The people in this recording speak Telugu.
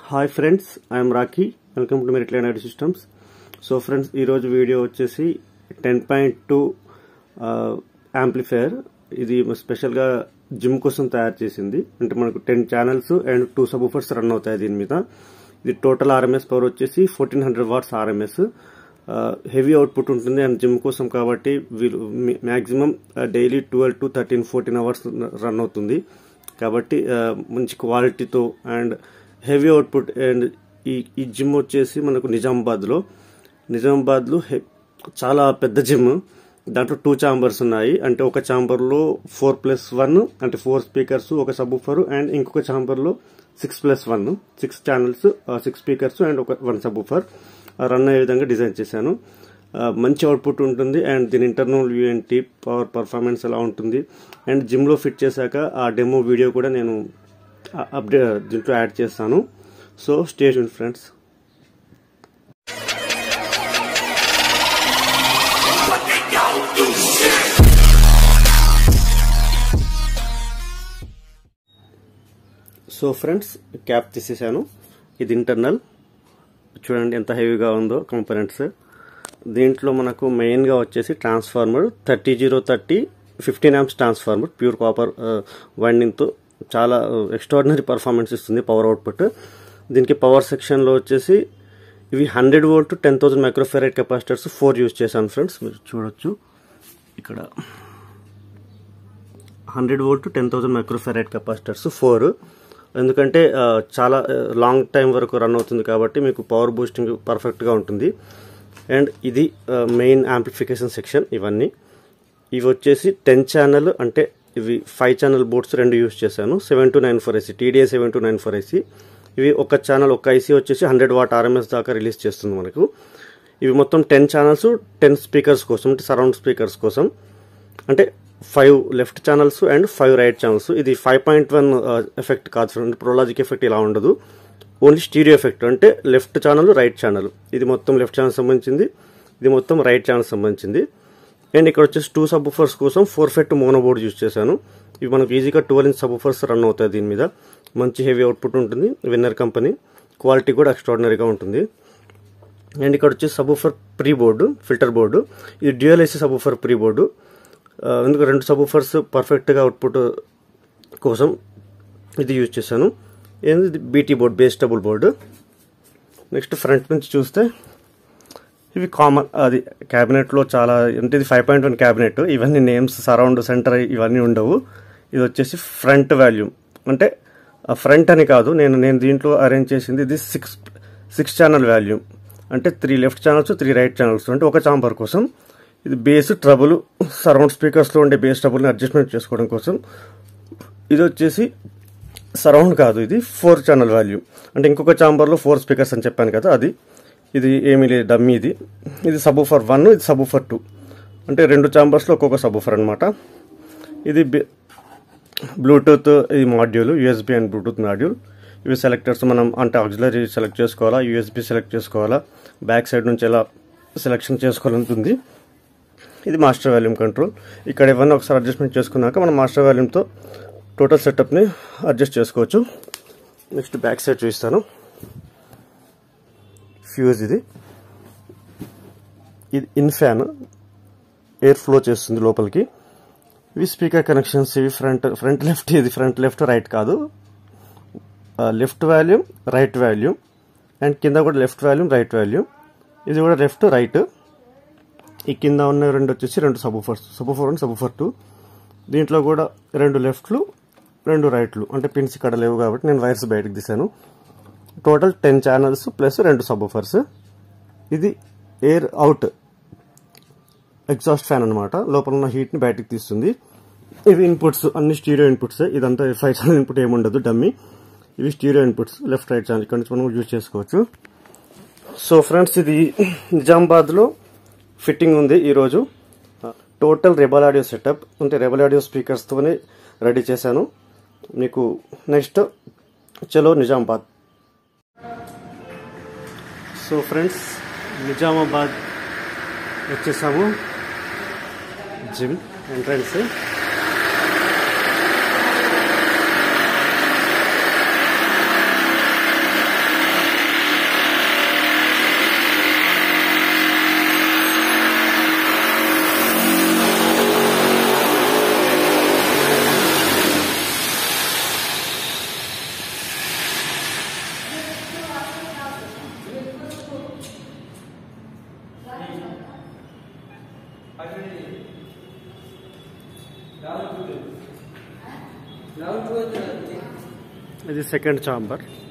hi friends I'm Rakhi welcome to Merit Line Systems so friends ఈరోజు వీడియో వచ్చేసి టెన్ పాయింట్ టూ యాంప్లిఫైయర్ ఇది స్పెషల్గా జిమ్ కోసం తయారు చేసింది అంటే మనకు ten channels and two subwoofers run అవుతాయి దీని మీద ఇది టోటల్ ఆర్ఎంఎస్ పవర్ వచ్చేసి fourteen hundred watts RMS heavy output ఉంటుంది అండ్ జిమ్ కోసం కాబట్టి వీళ్ళు maximum daily twelve to thirteen fourteen hours run అవుతుంది కాబట్టి మంచి క్వాలిటీతో అండ్ హెవీ అవుట్పుట్ అండ్ ఈ ఈ జిమ్ వచ్చేసి మనకు నిజామాబాద్లో నిజామాబాద్లో చాలా పెద్ద జిమ్ దాంట్లో టూ ఛాంబర్స్ ఉన్నాయి అంటే ఒక ఛాంబర్లో ఫోర్ ప్లస్ వన్ అంటే ఫోర్ స్పీకర్స్ ఒక సబూఫర్ అండ్ ఇంకొక ఛాంబర్లో six plus one six channels six speakers and ఒక వన్ సబూఫర్ రన్ అయ్యే విధంగా డిజైన్ చేశాను మంచి అవుట్పుట్ ఉంటుంది అండ్ దీని ఇంటర్నల్ యూఎన్టీ పవర్ పర్ఫార్మెన్స్ ఎలా ఉంటుంది అండ్ జిమ్లో ఫిట్ చేశాక ఆ డెమో వీడియో కూడా నేను అప్డేట్ దీంట్లో యాడ్ చేస్తాను so station friends so friends cap తీసేసాను ఇది ఇంటర్నల్ చూడండి ఎంత హెవీగా ఉందో కంపోనెంట్స్ దీంట్లో మనకు మెయిన్గా వచ్చేసి transformer thirty zero thirty fifteen amps transformer pure copper వైండింగ్తో చాలా ఎక్స్ట్రాడినరీ పర్ఫార్మెన్స్ ఇస్తుంది పవర్ అవుట్పుట్ దీనికి పవర్ సెక్షన్లో వచ్చేసి ఇవి hundred volt ten thousand microfarad capacitors four use చేశాను ఫ్రెండ్స్ మీరు చూడొచ్చు ఇక్కడ hundred volt ten thousand microfarad capacitors four ఎందుకంటే చాలా లాంగ్ టైం వరకు రన్ అవుతుంది కాబట్టి మీకు పవర్ బూస్టింగ్ పర్ఫెక్ట్గా ఉంటుంది అండ్ ఇది మెయిన్ యాంప్లిఫికేషన్ సెక్షన్ ఇవన్నీ ఇవి వచ్చేసి టెన్ ఛానల్ అంటే ఇవి ఫైవ్ ఛానల్ బోర్డ్స్ రెండు యూస్ చేశాను seven two nine four IC TDA seven two nine four IC ఇవి ఒక ఛానల్ ఒక ఐసీ వచ్చేసి హండ్రెడ్ వాట్ ఆర్ఎంఎస్ దాకా రిలీజ్ చేస్తుంది మనకు ఇవి మొత్తం టెన్ ఛానల్స్ టెన్ స్పీకర్స్ కోసం అంటే సరౌండ్ స్పీకర్స్ కోసం అంటే five left channels and five right channels ఇది ఫైవ్ పాయింట్ వన్ ఎఫెక్ట్ కాదు ఫ్రెండ్ ప్రోలాజిక్ ఎఫెక్ట్ ఇలా ఉండదు ఓన్లీ స్టీరియో ఎఫెక్ట్ అంటే లెఫ్ట్ ఛానల్ రైట్ ఛానల్ ఇది మొత్తం లెఫ్ట్ ఛానల్ సంబంధించింది ఇది మొత్తం రైట్ ఛానల్ సంబంధించింది అండ్ ఇక్కడ వచ్చేసి టూ సబ్ఫర్స్ కోసం four FET mono board use చేశాను ఇవి మనకు ఈజీగా ట్వెల్వ్ ఇంచ్ సబ్ఫర్స్ రన్ అవుతాయి దీని మీద మంచి హెవీ అవుట్పుట్ ఉంటుంది విన్నర్ కంపెనీ క్వాలిటీ కూడా ఎక్స్ట్రాడినరీగా ఉంటుంది అండ్ ఇక్కడ వచ్చేసి subwoofer pre board filter board ఇది dual AC subwoofer pre board ఎందుకు రెండు సబూఫర్స్ పర్ఫెక్ట్గా అవుట్పుట్ కోసం ఇది యూజ్ చేశాను ఇది BT board bass double board next front నుంచి చూస్తే ఇవి కామన్ అది క్యాబినెట్లో చాలా అంటే ఇది ఫైవ్ పాయింట్ వన్ క్యాబినెట్ ఇవన్నీ నేమ్స్ సరౌండ్ సెంటర్ ఇవన్నీ ఉండవు ఇది వచ్చేసి ఫ్రంట్ వాల్యూమ్ అంటే ఫ్రంట్ అని కాదు నేను నేను దీంట్లో అరేంజ్ చేసింది ఇది సిక్స్ సిక్స్ ఛానల్ వాల్యూమ్ అంటే three left channels three right channels అంటే ఒక చాంబర్ కోసం ఇది బేస్ ట్రబుల్ సరౌండ్ స్పీకర్స్లో ఉండే బేస్ ట్రబుల్ని అడ్జస్ట్మెంట్ చేసుకోవడం కోసం ఇది వచ్చేసి సరౌండ్ కాదు ఇది ఫోర్ ఛానల్ వాల్యూమ్ అంటే ఇంకొక చాంబర్లో ఫోర్ స్పీకర్స్ అని చెప్పాను కదా అది ఇది ఏమీ లేదు డమ్మీ ఇది ఇది సబూఫర్ వన్ ఇది సబూఫర్ టూ అంటే రెండు చాంబర్స్లో ఒక్కొక్క సబూఫర్ అనమాట ఇది బ్లూటూత్ ఇది module USB and Bluetooth module ఇవి సెలెక్టర్స్ మనం అంటే ఆక్సిలరీ సెలెక్ట్ చేసుకోవాలా యూఎస్బి సెలెక్ట్ చేసుకోవాలా బ్యాక్ సైడ్ నుంచి ఎలా సెలెక్షన్ చేసుకోవాలంటుంది ఇది మాస్టర్ వాల్యూమ్ కంట్రోల్ ఇక్కడ ఇవన్నీ ఒకసారి అడ్జస్ట్మెంట్ చేసుకున్నాక మనం మాస్టర్ వాల్యూమ్తో టోటల్ సెటప్ని అడ్జస్ట్ చేసుకోవచ్చు నెక్స్ట్ బ్యాక్ సైడ్ చూపిస్తాను ఫ్యూజ్ ఇది ఇది ఇన్ ఫ్యాన్ ఎయిర్ ఫ్లో చేస్తుంది లోపలికి ఇవి స్పీకర్ కనెక్షన్స్ ఇవి ఫ్రంట్ ఫ్రంట్ లెఫ్ట్ ఇది ఫ్రంట్ లెఫ్ట్ రైట్ కాదు left volume right volume and కింద కూడా లెఫ్ట్ వాల్యూమ్ రైట్ వాల్యూమ్ ఇది కూడా లెఫ్ట్ రైట్ ఈ కింద ఉన్న రెండు వచ్చేసి రెండు subwoofers subwoofer one subwoofer two దీంట్లో కూడా రెండు లెఫ్ట్లు రెండు రైట్లు అంటే పిన్స్ ఇక్కడ లేవు కాబట్టి నేను వైర్స్ బయటకు తీసాను టోటల్ టెన్ ఛానల్స్ ప్లస్ రెండు సబూఫర్స్ ఇది ఎయిర్ అవుట్ ఎగ్జాస్ట్ ఫ్యాన్ అనమాట లోపల ఉన్న హీట్ని బయటకు తీస్తుంది ఇవి ఇన్పుట్స్ అన్ని స్టీరియో ఇన్పుట్స్ ఇదంతా ఫైవ్ ఛానల్ ఇన్పుట్ ఏముండదు డమ్మీ ఇవి stereo inputs left right channel ఇక్కడ నుంచి మనం యూజ్ చేసుకోవచ్చు సో ఫ్రెండ్స్ ఇది నిజామాబాద్లో ఫిట్టింగ్ ఉంది ఈరోజు టోటల్ రెబల్ ఆడియో సెటప్ అంటే రెబల్ ఆడియో స్పీకర్స్తోనే రెడీ చేశాను మీకు నెక్స్ట్ చలో నిజామాబాద్ సో ఫ్రెండ్స్ నిజామాబాద్ వచ్చేసాము జిమ్ ఎంట్రన్స్ ఇది సెకండ్ చాంబర్